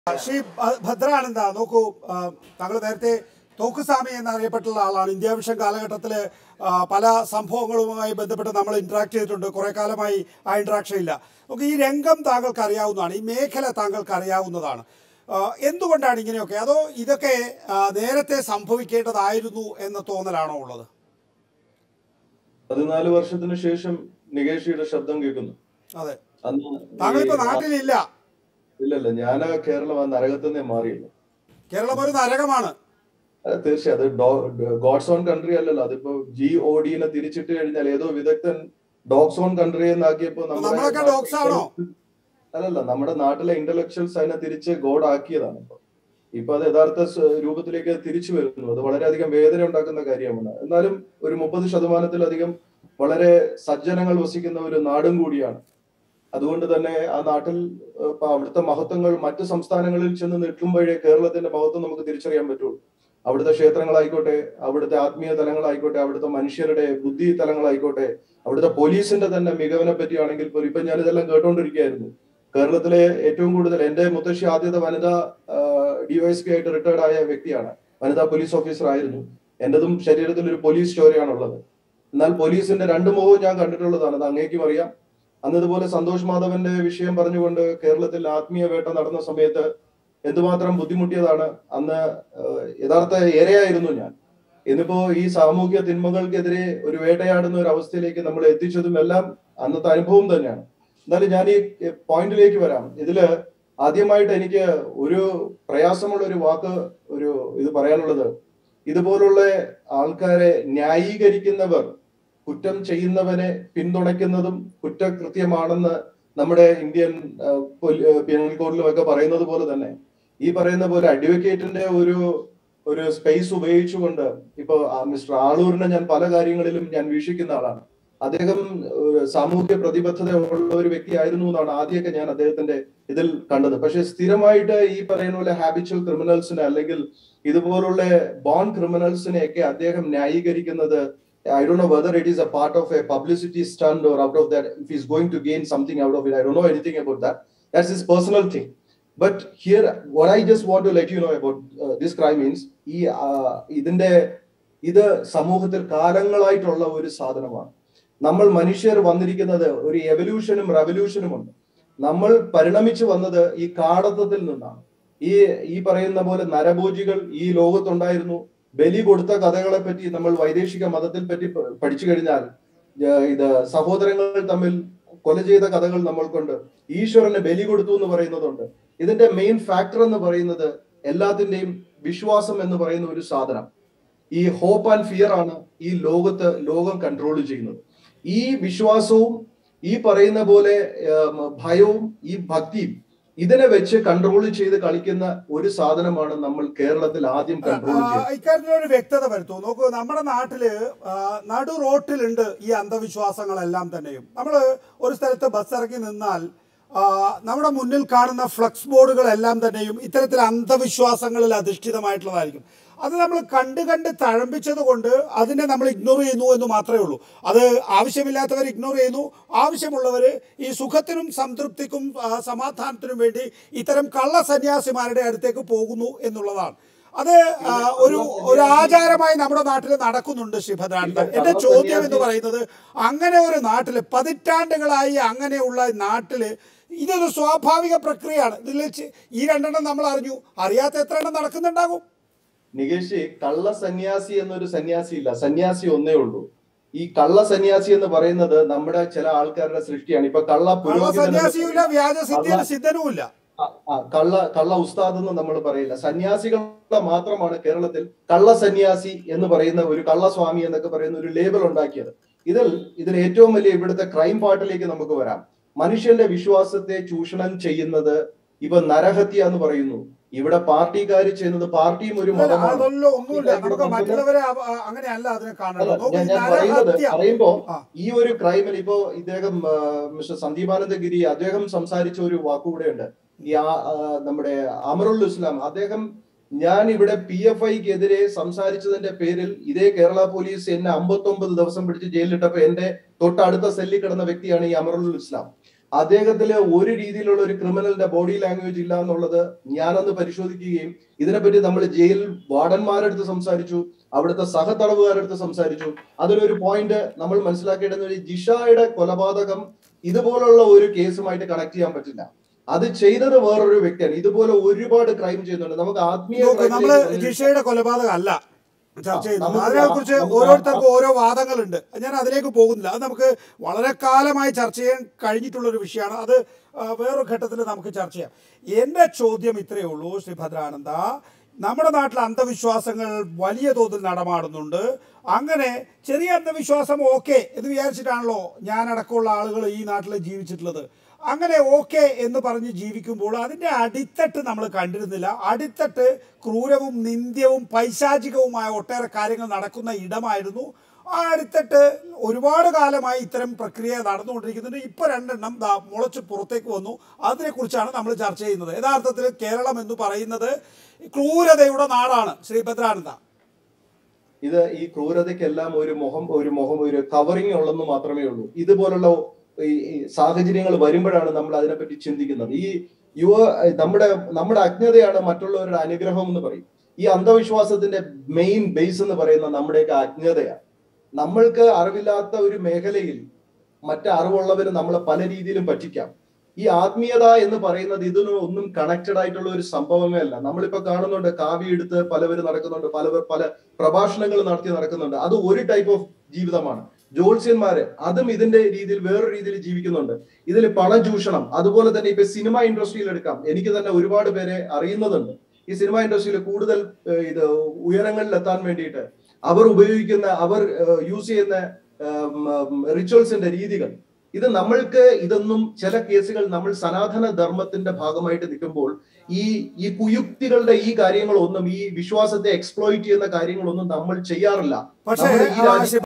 ശ്രീ ഭ- ഭദ്രാനന്ദ നോക്കൂ ആ, താങ്കൾ നേരത്തെ തോക്കുസ്വാമി എന്നറിയപ്പെട്ടുള്ള ആളാണ് ഇന്ത്യ വിഷൻ കാലഘട്ടത്തിൽ പല സംഭവങ്ങളുമായി ബന്ധപ്പെട്ട് നമ്മൾ ഇന്ററാക്ട് ചെയ്തിട്ടുണ്ട് കുറെ കാലമായി ആ ഇന്ററാക്ഷൻ ഇല്ല നമുക്ക് ഈ രംഗം താങ്കൾക്ക് അറിയാവുന്നതാണ് ഈ മേഖല താങ്കൾക്ക് അറിയാവുന്നതാണ് ആ, എന്തുകൊണ്ടാണ് ഇങ്ങനെയൊക്കെ അതോ ഇതൊക്കെ ആ, നേരത്തെ സംഭവിക്കേണ്ടതായിരുന്നു എന്ന തോന്നലാണോ ഉള്ളത് പതിനാല് വർഷത്തിന് ശേഷം നികേഷിയുടെ ശബ്ദം കേൾക്കുന്നു അതെ അന്ന് താങ്കളിപ്പോ ഈ- നാട്ടിലില്ല ഇല്ലല്ല ഞാൻ കേരളം ആ നരകത്തിൽ നിന്നേ മാറിയില്ല കേരളം ഒരു നരകമാണ് അത് തീർച്ചയായും അത് ഗോഡ്സ് ഓൺ കൺട്രി അല്ലല്ലോ അതിപ്പോ ജി ഒ ഡിനെ തിരിച്ചിട്ട് കഴിഞ്ഞാൽ ഏതോ വിദഗ്ധൻ ഡോഗ്സ് ഓൺ കൺട്രി എന്നാക്കിയപ്പോ നമ്മുടെ നമ്മളൊക്കെ dogs ആണോ? അല്ലല്ല നമ്മുടെ നാട്ടിലെ ഇന്റലക്ച്വൽസ് അതിനെ തിരിച്ച് ഗോഡ് ആക്കിയതാണ് ഇപ്പൊ ഇപ്പൊ അത് യഥാർത്ഥ സ്വ- രൂപത്തിലേക്ക് തിരിച്ചു വരുന്നു അത് വളരെയധികം വേദന ഉണ്ടാക്കുന്ന കാര്യമാണ് എന്നാലും ഒരു മുപ്പത് ശതമാനത്തിലധികം വളരെ സജ്ജനങ്ങൾ വസിക്കുന്ന ഒരു നാടും കൂടിയാണ് അതുകൊണ്ട് തന്നെ ആ നാട്ടിൽ ഏഹ്, ഇപ്പൊ അവിടുത്തെ മഹത്വങ്ങൾ മറ്റു സംസ്ഥാനങ്ങളിൽ ചെന്ന് നിൽക്കുമ്പോഴേ കേരളത്തിന്റെ മഹത്വം നമുക്ക് തിരിച്ചറിയാൻ പറ്റുള്ളൂ അവിടുത്തെ ക്ഷേത്രങ്ങളായിക്കോട്ടെ അവിടുത്തെ ആത്മീയ തലങ്ങളായിക്കോട്ടെ അവിടുത്തെ മനുഷ്യരുടെ ബുദ്ധി തലങ്ങളായിക്കോട്ടെ അവിടുത്തെ പോലീസിന്റെ തന്നെ മികവിനെ പറ്റിയാണെങ്കിൽ പോലും ഇപ്പൊ ഞാൻ ഇതെല്ലാം കേട്ടോണ്ടിരിക്കുകയായിരുന്നു കേരളത്തിലെ ഏറ്റവും കൂടുതൽ എന്റെ മുത്തശ്ശി ആദ്യത്തെ വനിതാ ഡിവൈഎസ്പി ആയിട്ട് റിട്ടയർഡ് ആയ വ്യക്തിയാണ് വനിതാ പോലീസ് ഓഫീസർ ആയിരുന്നു എന്റതും ശരീരത്തിൽ ഒരു പോലീസ് സ്റ്റോറിയാണുള്ളത് എന്നാൽ പോലീസിന്റെ രണ്ട് മുഖവും ഞാൻ കണ്ടിട്ടുള്ളതാണ് അത് അങ്ങേക്കും അറിയാം അന്ന് ഇതുപോലെ സന്തോഷ് മാധവന്റെ വിഷയം പറഞ്ഞുകൊണ്ട് കേരളത്തിൽ ആത്മീയ വേട്ട നടന്ന സമയത്ത് എന്തുമാത്രം ബുദ്ധിമുട്ടിയതാണ് അന്ന് ഏഹ്, യഥാർത്ഥ ഇരയായിരുന്നു ഞാൻ ഇന്നിപ്പോ ഈ സാമൂഹ്യ തിന്മകൾക്കെതിരെ ഒരു വേട്ടയാടുന്ന ഒരു അവസ്ഥയിലേക്ക് നമ്മൾ എത്തിച്ചതും എല്ലാം അന്നത്തെ അനുഭവം തന്നെയാണ് എന്നാലും ഞാൻ ഈ പോയിന്റിലേക്ക് വരാം ഇതില് ആദ്യമായിട്ട് എനിക്ക് ഒരു പ്രയാസമുള്ള ഒരു വാക്ക് ഒരു ഇത് പറയാനുള്ളത് ഇതുപോലുള്ള ആൾക്കാരെ ന്യായീകരിക്കുന്നവർ കുറ്റം ചെയ്യുന്നവനെ പിന്തുണയ്ക്കുന്നതും കുറ്റകൃത്യമാണെന്ന് നമ്മുടെ ഇന്ത്യൻ പീനൽ കോഡിലും ഒക്കെ പറയുന്നത് പോലെ തന്നെ ഈ പറയുന്ന പോലെ അഡ്വക്കേറ്റിന്റെ ഒരു ഒരു സ്പേസ് ഉപയോഗിച്ചുകൊണ്ട് ഇപ്പൊ ആ മിസ്റ്റർ ആളൂരിനെ ഞാൻ പല കാര്യങ്ങളിലും ഞാൻ വീക്ഷിക്കുന്ന ആളാണ് അദ്ദേഹം ഏഹ്, സാമൂഹ്യ പ്രതിബദ്ധത ഉള്ള ഒരു വ്യക്തിയായിരുന്നു എന്നാണ് ആദ്യമൊക്കെ ഞാൻ അദ്ദേഹത്തിന്റെ ഇതിൽ കണ്ടത് പക്ഷെ സ്ഥിരമായിട്ട് ഈ പറയുന്ന പോലെ ഹാബിച്വൽ ക്രിമിനൽസിനെ അല്ലെങ്കിൽ ഇതുപോലുള്ള ബോൺ ക്രിമിനൽസിനെ ഒക്കെ അദ്ദേഹം ന്യായീകരിക്കുന്നത് I don't know whether it is a part of a publicity stunt or out of that, if he's going to gain something out of it. I don't know anything about that. That's his personal thing. But here, what I just want to let you know about uh, this crime means ഈ uh, ഇതിന്റെ ഇത് സമൂഹത്തിൽ കാലങ്ങളായിട്ടുള്ള ഒരു സാധനമാണ് നമ്മൾ മനുഷ്യർ വന്നിരിക്കുന്നത് ഒരു എവല്യൂഷനും റെവല്യൂഷനും ഉണ്ട് നമ്മൾ പരിണമിച്ചു വന്നത് ഈ കാടത്തത്തിൽ നിന്നാണ് ഈ ഈ പറയുന്ന പോലെ നരഭോജികൾ ഈ ലോകത്തുണ്ടായിരുന്നു ബലി കൊടുത്ത കഥകളെ പറ്റി നമ്മൾ വൈദേശിക മതത്തിൽ പറ്റി പ- പഠിച്ചു കഴിഞ്ഞാൽ ഏർ ഇത് സഹോദരങ്ങൾ തമ്മിൽ കൊല ചെയ്ത കഥകൾ നമ്മൾക്കുണ്ട് ഈശ്വരന് ബലി കൊടുത്തു എന്ന് പറയുന്നതുണ്ട് ഇതിന്റെ മെയിൻ ഫാക്ടർ എന്ന് പറയുന്നത് എല്ലാത്തിന്റെയും വിശ്വാസം എന്ന് പറയുന്ന ഒരു സാധനം ഈ ഹോപ്പ് ആൻഡ് ഫിയർ ആണ് ഈ ലോകത്ത് ലോകം കൺട്രോൾ ചെയ്യുന്നത് ഈ വിശ്വാസവും ഈ പറയുന്ന പോലെ ഏം, ഭയവും ഈ ഭക്തിയും ഇതിനെ വെച്ച് കൺട്രോൾ ചെയ്ത് കളിക്കുന്ന ഒരു സാധനമാണ് നമ്മൾ കേരളത്തിൽ ആദ്യം കൺട്രോൾ ആ, ചെയ്യുന്നത് ഇക്കാര്യത്തിൽ ഒരു വ്യക്തത വരുത്തൂ നോക്കൂ നമ്മുടെ നാട്ടില് ആ, നടു റോട്ടിലുണ്ട് ഈ അന്ധവിശ്വാസങ്ങളെല്ലാം തന്നെയും നമ്മൾ ഒരു സ്ഥലത്ത് ബസ് ഇറങ്ങി നിന്നാൽ ആ, നമ്മുടെ മുന്നിൽ കാണുന്ന ഫ്ലക്സ് ബോർഡുകളെല്ലാം തന്നെയും ഇത്തരത്തിൽ അന്ധവിശ്വാസങ്ങളിൽ അധിഷ്ഠിതമായിട്ടുള്ളതായിരിക്കും അത് നമ്മൾ കണ്ട് കണ്ട് തഴമ്പിച്ചത് കൊണ്ട് അതിനെ നമ്മൾ ഇഗ്നോർ ചെയ്യുന്നു എന്ന് മാത്രമേ ഉള്ളൂ അത് ആവശ്യമില്ലാത്തവർ ഇഗ്നോർ ചെയ്യുന്നു ആവശ്യമുള്ളവർ ഈ സുഖത്തിനും സംതൃപ്തിക്കും ആ, സമാധാനത്തിനും വേണ്ടി ഇത്തരം കള്ള സന്യാസിമാരുടെ അടുത്തേക്ക് പോകുന്നു എന്നുള്ളതാണ് അത് ആ, ഒരു ഒരു ആചാരമായി നമ്മുടെ നാട്ടിൽ നടക്കുന്നുണ്ട് ശ്രീഭദ്രാനന്ദ എന്റെ ചോദ്യം എന്ന് പറയുന്നത് അങ്ങനെ ഒരു നാട്ടില് പതിറ്റാണ്ടുകളായി അങ്ങനെയുള്ള നാട്ടില് ഇതൊരു സ്വാഭാവിക പ്രക്രിയയാണ് ഇതിൽ ചെ- ഈ രണ്ടെണ്ണം നമ്മൾ അറിഞ്ഞു അറിയാത്ത എത്ര എണ്ണം നടക്കുന്നുണ്ടാകും നികേഷ് കള്ള സന്യാസി എന്നൊരു സന്യാസി ഇല്ല സന്യാസി ഒന്നേ ഉള്ളൂ ഈ കള്ള സന്യാസി എന്ന് പറയുന്നത് നമ്മുടെ ചില ആൾക്കാരുടെ സൃഷ്ടിയാണ് ഇപ്പൊ കള്ള കള്ള പുരോഹിതൻ എന്ന് സന്യാസിയുമില്ല വ്യാജ സിദ്ധിയും കള്ള- സിദ്ധനുമില്ല ആ, ആ, കള്ള കള്ള ഉസ്താദ് എന്ന് നമ്മൾ പറയില്ല സന്യാസികളെ മാത്രമാണ് കേരളത്തിൽ കള്ള സന്യാസി എന്ന് പറയുന്ന ഒരു കള്ളസ്വാമി എന്നൊക്കെ പറയുന്ന ഒരു ലേബൽ ഉണ്ടാക്കിയത് ഇതിൽ ഇതിൽ ഏറ്റവും വലിയ ഇവിടുത്തെ ക്രൈം പാർട്ടിലേക്ക് നമുക്ക് വരാം മനുഷ്യന്റെ വിശ്വാസത്തെ ചൂഷണം ചെയ്യുന്നത് ഇപ്പൊ നരഹത്യ എന്ന് പറയുന്നു ഇവിടെ പാർട്ടിക്കാർ ചെയ്യുന്നത് പാർട്ടിയും ഒരു മതമാണ് അതല്ലോ ഒന്നുമില്ല നമുക്ക് മറ്റുള്ളവരെ അവ- ആ, അങ്ങനെയല്ല അതിനെ അല്ല, കാണണം നോക്കൂ, ഞാൻ ഈ ഞാൻ പറയുന്നത് നരഹത്യ പറയുമ്പോ ആ. ഈ ഒരു ക്രൈമിൽ ഇപ്പോ ഇദ്ദേഹം ആ, മിസ്റ്റർ സന്ദീപാനന്ദഗിരി അദ്ദേഹം സംസാരിച്ച ഒരു വാക്കുകൂടെ ഉണ്ട് ഈ ആ- ആ, നമ്മുടെ അമറുൽ ഇസ്ലാം അദ്ദേഹം ഞാൻ ഇവിടെ പി എഫ് ഐക്കെതിരെ സംസാരിച്ചതിന്റെ പേരിൽ ഇതേ കേരള പോലീസ് എന്നെ അമ്പത്തൊമ്പത് ദിവസം പിടിച്ച് ജയിലിലിട്ടപ്പോ എന്റെ തൊട്ടടുത്ത സെല്ലിൽ കിടന്ന വ്യക്തിയാണ് ഈ അമറുൽ ഇസ്ലാം അദ്ദേഹത്തില് ഒരു രീതിയിലുള്ള ഒരു ക്രിമിനലിന്റെ ബോഡി ലാംഗ്വേജ് ഇല്ല എന്നുള്ളത് ഞാനന്ന് പരിശോധിക്കുകയും ഇതിനെപ്പറ്റി നമ്മൾ ജയിൽ വാർഡന്മാരെടുത്ത് സംസാരിച്ചു അവിടുത്തെ സഹതടവുകാരെടുത്ത് സംസാരിച്ചു അതിലൊരു പോയിന്റ് നമ്മൾ മനസ്സിലാക്കേണ്ടത് ജിഷയുടെ കൊലപാതകം ഇതുപോലുള്ള ഒരു കേസുമായിട്ട് കണക്ട് ചെയ്യാൻ പറ്റില്ല അത് ചെയ്തത് വേറൊരു വ്യക്തിയാണ് ഇതുപോലെ ഒരുപാട് ക്രൈം ചെയ്യുന്നുണ്ട് നമുക്ക് ആത്മീയ നോക്കൂ നമ്മള് crime ലേക്ക് ജിഷയുടെ കൊലപാതകം അല്ല ചർച്ച ചെയ്യുന്നത് നമുക്ക് അതിനെ കുറിച്ച് നമുക്ക് ഓരോരുത്തർക്കും ഓരോ വാദങ്ങളുണ്ട് ഞാൻ അതിലേക്ക് പോകുന്നില്ല അത് നമുക്ക് വളരെ കാലമായി ചർച്ച ചെയ്യാൻ കഴിഞ്ഞിട്ടുള്ള ഒരു വിഷയമാണ് അത് ആ, വേറൊരു ഘട്ടത്തിൽ നമുക്ക് ചർച്ച ചെയ്യാം എൻ്റെ ചോദ്യം ഇത്രയേ ഉള്ളൂ ശ്രീ ഭദ്രാനന്ദ നമ്മുടെ നാട്ടിൽ അന്ധവിശ്വാസങ്ങൾ വലിയ തോതിൽ നടമാടുന്നുണ്ട് അങ്ങനെ ചെറിയ അന്ധവിശ്വാസം ഓക്കെ എന്ന് വിചാരിച്ചിട്ടാണല്ലോ ഞാനടക്കമുള്ള ആളുകൾ ഈ നാട്ടിൽ ജീവിച്ചിട്ടുള്ളത് അങ്ങനെ ഓക്കെ എന്ന് പറഞ്ഞ് ജീവിക്കുമ്പോൾ അതിൻ്റെ അടിത്തട്ട് നമ്മൾ കണ്ടിരുന്നില്ല അടിത്തട്ട് ക്രൂരവും നിന്ദ്യവും പൈശാചികവുമായ ഒട്ടേറെ കാര്യങ്ങൾ നടക്കുന്ന ഇടമായിരുന്നു ആ അടിത്തട്ട് ഒരുപാട് കാലമായി ഇത്തരം പ്രക്രിയ നടന്നുകൊണ്ടിരിക്കുന്നുണ്ട് ഇപ്പോൾ രണ്ടെണ്ണം ദാ മുളച്ച് പുറത്തേക്ക് വന്നു അതിനെക്കുറിച്ചാണ് നമ്മൾ ചർച്ച ചെയ്യുന്നത് യഥാർത്ഥത്തിൽ കേരളം എന്ന് പറയുന്നത് ക്രൂരതയുടെ നാടാണ് ശ്രീ ഭദ്രാനന്ദ ഇത് ഈ ക്രൂരതയ്ക്കെല്ലാം ഒരു മുഖം ഒരു മുഖം ഒരു കവറിങ് ഉള്ളെന്ന് മാത്രമേ ഉള്ളൂ ഇതുപോലുള്ള ഈ ഈ സാഹചര്യങ്ങൾ വരുമ്പോഴാണ് നമ്മൾ അതിനെപ്പറ്റി ചിന്തിക്കുന്നത് ഈ യുവ നമ്മുടെ നമ്മുടെ അജ്ഞതയാണ് മറ്റുള്ളവരുടെ അനുഗ്രഹം എന്ന് പറയും ഈ അന്ധവിശ്വാസത്തിന്റെ മെയിൻ ബേസ് എന്ന് പറയുന്ന നമ്മുടെയൊക്കെ അജ്ഞതയാണ് നമ്മൾക്ക് അറിവില്ലാത്ത ഒരു മേഖലയിൽ മറ്റ് അറിവുള്ളവര് നമ്മളെ പല രീതിയിലും പറ്റിക്കാം ഈ ആത്മീയത എന്ന് പറയുന്നത് ഇതിന് ഒന്നും കണക്റ്റഡ് ആയിട്ടുള്ള ഒരു സംഭവമേ അല്ല നമ്മളിപ്പോ കാണുന്നുണ്ട് കാവി എടുത്ത് പലവര് നടക്കുന്നുണ്ട് പലവർ പല പ്രഭാഷണങ്ങൾ നടത്തി നടക്കുന്നുണ്ട് അത് ഒരു ടൈപ്പ് ഓഫ് ജീവിതമാണ് ജ്യോത്സ്യന്മാര് അതും ഇതിന്റെ രീതിയിൽ വേറൊരു രീതിയിൽ ജീവിക്കുന്നുണ്ട് ഇതിൽ പണം ചൂഷണം അതുപോലെ തന്നെ ഇപ്പൊ സിനിമ ഇൻഡസ്ട്രിയിൽ എടുക്കാം എനിക്ക് തന്നെ ഒരുപാട് പേരെ അറിയുന്നതുണ്ട് ഈ സിനിമ ഇൻഡസ്ട്രിയിൽ കൂടുതൽ ഏഹ്, ഇത് ഉയരങ്ങളിൽ എത്താൻ വേണ്ടിയിട്ട് അവർ ഉപയോഗിക്കുന്ന അവർ യൂസ് ചെയ്യുന്ന റിച്വൽസിന്റെ രീതികൾ ഇത് നമ്മൾക്ക് ഇതൊന്നും ചില കേസുകൾ നമ്മൾ സനാതന ധർമ്മത്തിന്റെ ഭാഗമായിട്ട് നിൽക്കുമ്പോൾ ഈ ഈ കുയുക്തികളുടെ ഈ കാര്യങ്ങളൊന്നും ഈ വിശ്വാസത്തെ എക്സ്പ്ലോയിറ്റ് ചെയ്യുന്ന കാര്യങ്ങളൊന്നും നമ്മൾ ചെയ്യാറില്ല പക്ഷേ നമ്മുടെ ഈ ആ, രാജ്യം ശ്രീ